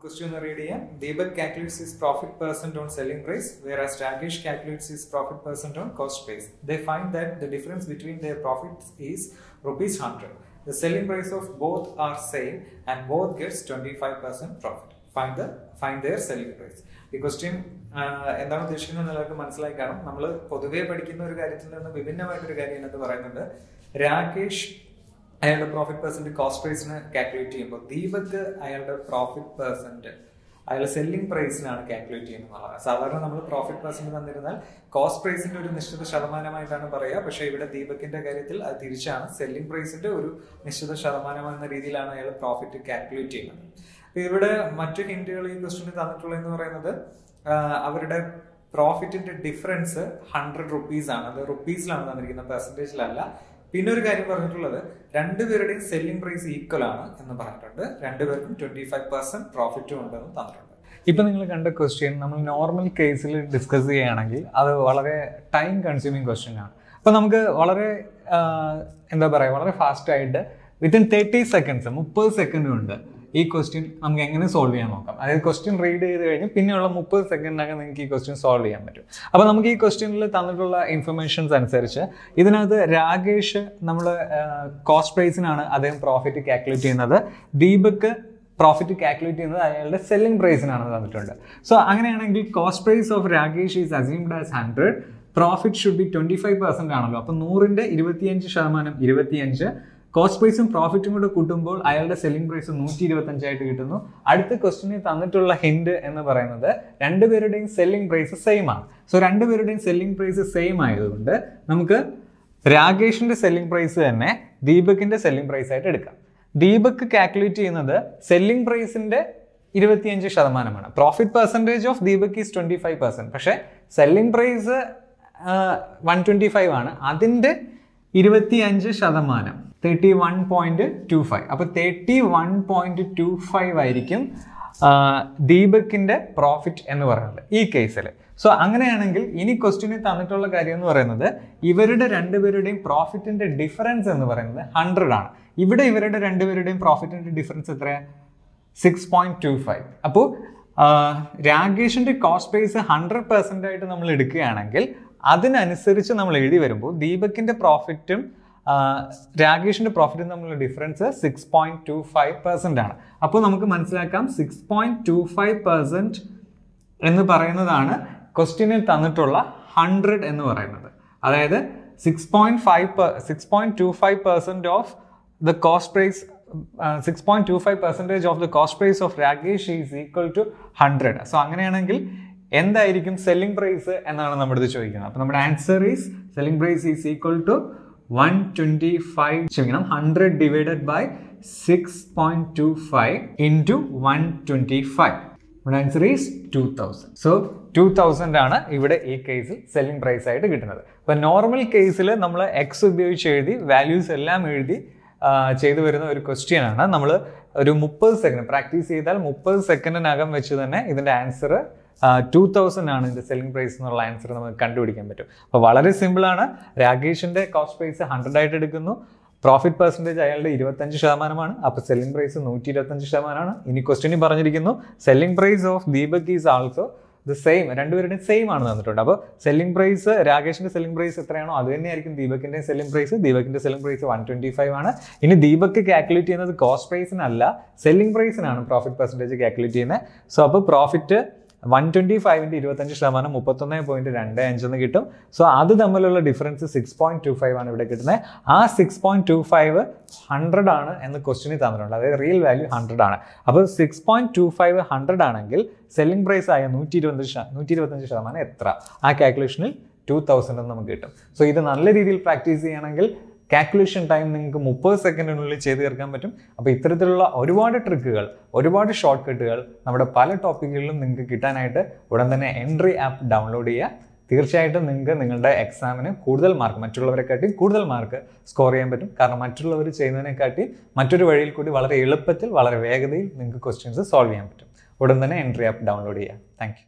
Question read here. Deepak calculates his profit percent on selling price, whereas Rakesh calculates his profit percent on cost price. They find that the difference between their profits is rupees 100. The selling price of both are same and both gets 25% profit. Find the find their selling price. ഈ question എന്താണ് ഉദ്ദേശിക്കുന്നത് എല്ലാവർക്കും മനസ്സിലായി കാണും നമ്മൾ പൊതുവേ പഠിക്കുന്ന ഒരു കാര്യത്തിൽ നിന്ന് വിഭിന്നമായിട്ടൊരു കാര്യം ഇതിനകത്ത് പറയുന്നുണ്ട് രാകേഷ് അയാളുടെ പ്രോഫിറ്റ് പെർസെന്റ് കോസ്റ്റ് പ്രൈസിന് കാൽക്കുലേറ്റ് ചെയ്യുമ്പോൾ ദീപക് അയാളുടെ പ്രോഫിറ്റ് പെർസെന്റ് അയാൾ സെല്ലിംഗ് പ്രൈസിനാണ് കാൽക്കുലേറ്റ് ചെയ്യുന്നത് സാധാരണ നമ്മൾ പ്രോഫിറ്റ് പെർസെന്റ് തന്നിരുന്നാൽ കോസ്റ്റ് പ്രൈസിന്റെ ഒരു നിശ്ചിത ശതമാനമായിട്ടാണ് പറയുക പക്ഷെ ഇവിടെ ദീപകിന്റെ കാര്യത്തിൽ അത് തിരിച്ചാണ് സെല്ലിംഗ് പ്രൈസിന്റെ ഒരു നിശ്ചിത ശതമാനം എന്ന രീതിയിലാണ് അയാൾ പ്രോഫിറ്റ് കാൽക്കുലേറ്റ് ചെയ്യുന്നത് അപ്പൊ ഇവിടെ മറ്റു ഹിന്റുകൾ ഈ ക്വസ്റ്റിന് തന്നിട്ടുള്ളതെന്ന് പറയുന്നത് അവരുടെ പ്രോഫിറ്റിന്റെ ഡിഫറൻസ് ഹൺഡ്രഡ് റുപ്പീസ് ആണ് അത് റുപ്പീസിലാണ് തന്നിരിക്കുന്നത് പെർസെൻറ്റേജിലല്ല പിന്നെ ഒരു കാര്യം പറഞ്ഞിട്ടുള്ളത് രണ്ടുപേരുടെയും സെല്ലിംഗ് പ്രൈസ് ഈക്വൽ ആണ് എന്ന് പറഞ്ഞിട്ടുണ്ട് രണ്ടുപേർക്കും ട്വന്റി ഫൈവ് പെർസെന്റ് പ്രോഫിറ്റും ഉണ്ടെന്ന് തന്നിട്ടുണ്ട് ഇപ്പം നിങ്ങൾ കണ്ട ക്വസ്റ്റ്യൻ നമ്മൾ നോർമൽ കേസിൽ ഡിസ്കസ് ചെയ്യുകയാണെങ്കിൽ അത് വളരെ ടൈം കൺസ്യൂമിങ് ക്വസ്റ്റ്യൻ ആണ് അപ്പം നമുക്ക് വളരെ എന്താ പറയുക വളരെ ഫാസ്റ്റ് ആയിട്ട് വിത്തിൻ തേർട്ടി സെക്കൻഡ്സ് മുപ്പത് സെക്കൻഡ് കൊണ്ട് ഈ ക്വസ്റ്റ്യൻ നമുക്ക് എങ്ങനെ സോൾവ് ചെയ്യാൻ നോക്കാം അതായത് ക്വസ്റ്റ്യൻ റീഡ് ചെയ്ത് കഴിഞ്ഞ് പിന്നെയുള്ള മുപ്പത് സെക്കൻഡിനകം നിങ്ങൾക്ക് ഈ ക്വസ്റ്റ്യൻ സോൾവ് ചെയ്യാൻ പറ്റും അപ്പോൾ നമുക്ക് ഈ ക്വസ്റ്റ്യനിൽ തന്നിട്ടുള്ള ഇൻഫർമേഷൻസ് അനുസരിച്ച് ഇതിനകത്ത് രാകേഷ് നമ്മൾ കോസ്റ്റ് പ്രൈസിനാണ് അദ്ദേഹം പ്രോഫിറ്റ് കാൽക്കുലേറ്റ് ചെയ്യുന്നത് ദീപക് പ്രോഫിറ്റ് കാൽക്കുലേറ്റ് ചെയ്യുന്നത് അയാളുടെ സെല്ലിംഗ് പ്രൈസിനാണ് തന്നിട്ടുണ്ട് സോ അങ്ങനെയാണെങ്കിൽ cost price of Rakesh is assumed as hundred profit should be twenty five percent ആണല്ലോ അപ്പോൾ നൂറിൻ്റെ ഇരുപത്തിയഞ്ച് ശതമാനം ഇരുപത്തിയഞ്ച് കോസ്റ്റ് പ്രൈസും പ്രോഫിറ്റും കൂടെ കൂട്ടുമ്പോൾ അയാളുടെ സെല്ലിംഗ് പ്രൈസ് നൂറ്റി ഇരുപത്തഞ്ചായിട്ട് കിട്ടുന്നു അടുത്ത ക്വസ്റ്റിന് തന്നിട്ടുള്ള ഹിൻഡ് എന്ന് പറയുന്നത് രണ്ടുപേരുടെയും സെല്ലിംഗ് പ്രൈസ് സെയിം ആണ് സോ രണ്ടുപേരുടെയും സെല്ലിംഗ് പ്രൈസ് സെയിം ആയതുകൊണ്ട് നമുക്ക് രാകേഷിന്റെ സെല്ലിംഗ് പ്രൈസ് തന്നെ ദീപകിന്റെ സെല്ലിംഗ് പ്രൈസ് ആയിട്ട് എടുക്കാം ദീപക് കാൽക്കുലേറ്റ് ചെയ്യുന്നത് സെല്ലിംഗ് പ്രൈസിന്റെ ഇരുപത്തിയഞ്ച് ശതമാനമാണ് profit percentage of Deepak is twenty five percent പക്ഷേ selling price one twenty five ആണ് അതിൻ്റെ ഇരുപത്തിയഞ്ച് ശതമാനം thirty one point two five അപ്പോൾ thirty one point two five ആയിരിക്കും ദീപകിന്റെ പ്രോഫിറ്റ് എന്ന് പറയുന്നത് ഈ കേസിൽ സോ അങ്ങനെയാണെങ്കിൽ ഇനി ക്വസ്റ്റ്യനിൽ തന്നിട്ടുള്ള കാര്യം എന്ന് പറയുന്നത് ഇവരുടെ രണ്ടുപേരുടെയും പ്രോഫിറ്റിന്റെ ഡിഫറൻസ് എന്ന് പറയുന്നത് ഹൺഡ്രഡ് ആണ് ഇവിടെ ഇവരുടെ രണ്ടുപേരുടെയും പ്രോഫിറ്റിന്റെ ഡിഫറൻസ് എത്രയാണ് സിക്സ് പോയിന്റ് ടു ഫൈവ് അപ്പോൾ രാകേഷിന്റെ കോസ്റ്റ് പ്രൈസ് ഹൺഡ്രഡ് പെർസെൻ്റ് ആയിട്ട് നമ്മൾ എടുക്കുകയാണെങ്കിൽ അതിനനുസരിച്ച് നമ്മൾ എഴുതി വരുമ്പോൾ ദീപകിന്റെ പ്രോഫിറ്റും രാകേഷിന്റെ പ്രോഫിറ്റും തമ്മിലുള്ള difference six point two five percent ആണ് അപ്പോൾ നമുക്ക് മനസ്സിലാക്കാം six point two five percent എന്ന് പറയുന്നതാണ് ക്വസ്റ്റ്യനിൽ തന്നിട്ടുള്ള ഹൺഡ്രഡ് എന്ന് പറയുന്നത് അതായത് six point five six point two five percent of the cost price six point two five percentage of the cost price of Rakesh is equal to hundred so അങ്ങനെയാണെങ്കിൽ എന്തായിരിക്കും selling price എന്നാണ് നമ്മുടെ ഇത് ചോദിക്കുന്നത് അപ്പോൾ നമ്മുടെ answer is selling price is equal to one twenty five ക്ഷമിക്കണം hundred divided by six point two five into one twenty five നമ്മുടെ answer is two thousand so two thousand ആണ് ഇവിടെ ഈ കേസിൽ സെല്ലിംഗ് പ്രൈസ് ആയിട്ട് കിട്ടുന്നത് അപ്പോൾ നോർമൽ കേസിൽ നമ്മൾ എക്സ് ഉപയോഗിച്ച് എഴുതി വാല്യൂസ് എല്ലാം എഴുതി ചെയ്തു വരുന്ന ഒരു ക്വസ്റ്റ്യൻ ആണ് നമ്മൾ ഒരു മുപ്പത് സെക്കൻഡ് പ്രാക്ടീസ് ചെയ്താൽ മുപ്പത് സെക്കൻഡിനകം വെച്ച് തന്നെ ഇതിൻ്റെ ആൻസർ ടു തൗസൻഡ് ആണ് ഇതിൻ്റെ സെല്ലിംഗ് പ്രൈസ് എന്നുള്ള ആൻസർ നമുക്ക് കണ്ടുപിടിക്കാൻ പറ്റും അപ്പോൾ വളരെ സിമ്പിളാണ് രാകേഷിൻ്റെ കോസ്റ്റ് പ്രൈസ് ഹൺഡ്രഡ് ആയിട്ട് എടുക്കുന്നു പ്രോഫിറ്റ് പെർസെൻറ്റേജ് അയാളുടെ ഇരുപത്തഞ്ച് ശതമാനമാണ് അപ്പോൾ സെല്ലിംഗ് പ്രൈസ് നൂറ്റി ഇരുപത്തഞ്ച് ശതമാനമാണ് ഇനി ക്വസ്റ്റ്യനിൽ പറഞ്ഞിരിക്കുന്നു selling price of Deepak is also the same രണ്ടുപേരുടെയും സെയിം ആണ് തന്നിട്ടുണ്ട് അപ്പോൾ സെല്ലിംഗ് പ്രൈസ് രാകേഷിന്റെ സെല്ലിംഗ് പ്രൈസ് എത്രയാണോ അത് തന്നെയായിരിക്കും ദീപകിന്റെ സെല്ലിംഗ് പ്രൈസ് ദീപകിന്റെ selling price one twenty five ആണ് ഇനി ദീപക് കാൽക്കുലേറ്റ് ചെയ്യുന്നത് കോസ്റ്റ് പ്രൈസിനല്ല സെല്ലിംഗ് പ്രൈസിനാണ് പ്രോഫിറ്റ് പെർസെൻറ്റേജ് കാൽക്കുലേറ്റ് ചെയ്യുന്നത് സോ അപ്പോൾ പ്രോഫിറ്റ് വൺ ട്വൻറ്റി ഫൈവിൻ്റെ ഇരുപത്തഞ്ച് ശതമാനം മുപ്പത്തൊന്ന് പോയിന്റ് രണ്ട് അഞ്ചെന്ന് കിട്ടും സോ അത് തമ്മിലുള്ള difference six point two five ആണ് ഇവിടെ കിട്ടുന്നത് ആ six point two five hundred ആണ് എന്ന് ക്വസ്റ്റിനിൽ തന്നിട്ടുണ്ട് അതായത് റിയൽ വാല്യൂ ഹൺഡ്രഡ് ആണ് അപ്പോൾ six point two five hundred ആണെങ്കിൽ സെല്ലിംഗ് പ്രൈസ് ആയ നൂറ്റി ഇരുപത്തഞ്ച് നൂറ്റി ഇരുപത്തഞ്ച് ശതമാനം എത്ര ആ കാൽക്കുലേഷനിൽ ടു തൗസൻഡ് എന്ന് നമുക്ക് കിട്ടും സോ ഇത് നല്ല രീതിയിൽ പ്രാക്ടീസ് ചെയ്യുകയാണെങ്കിൽ കാൽക്കുലേഷൻ ടൈം നിങ്ങൾക്ക് മുപ്പത് സെക്കൻഡിനുള്ളിൽ ചെയ്ത് തീർക്കാൻ പറ്റും അപ്പോൾ ഇത്തരത്തിലുള്ള ഒരുപാട് ട്രിക്കുകൾ ഒരുപാട് ഷോർട്ട് കട്ടുകൾ നമ്മുടെ പല ടോപ്പിക്കുകളിലും നിങ്ങൾക്ക് കിട്ടാനായിട്ട് ഉടൻ തന്നെ എൻട്രി ആപ്പ് ഡൗൺലോഡ് ചെയ്യുക തീർച്ചയായിട്ടും നിങ്ങൾക്ക് നിങ്ങളുടെ എക്സാമിന് കൂടുതൽ മാർക്ക് മറ്റുള്ളവരെക്കാട്ടി കൂടുതൽ മാർക്ക് സ്കോർ ചെയ്യാൻ പറ്റും കാരണം മറ്റുള്ളവർ ചെയ്യുന്നതിനെക്കാട്ടി മറ്റൊരു വഴിയിൽ കൂടി വളരെ എളുപ്പത്തിൽ വളരെ വേഗതയിൽ നിങ്ങൾക്ക് ക്വസ്റ്റ്യൻസ് സോൾവ് ചെയ്യാൻ പറ്റും ഉടൻ തന്നെ എൻട്രി ആപ്പ് ഡൗൺലോഡ് ചെയ്യുക താങ്ക്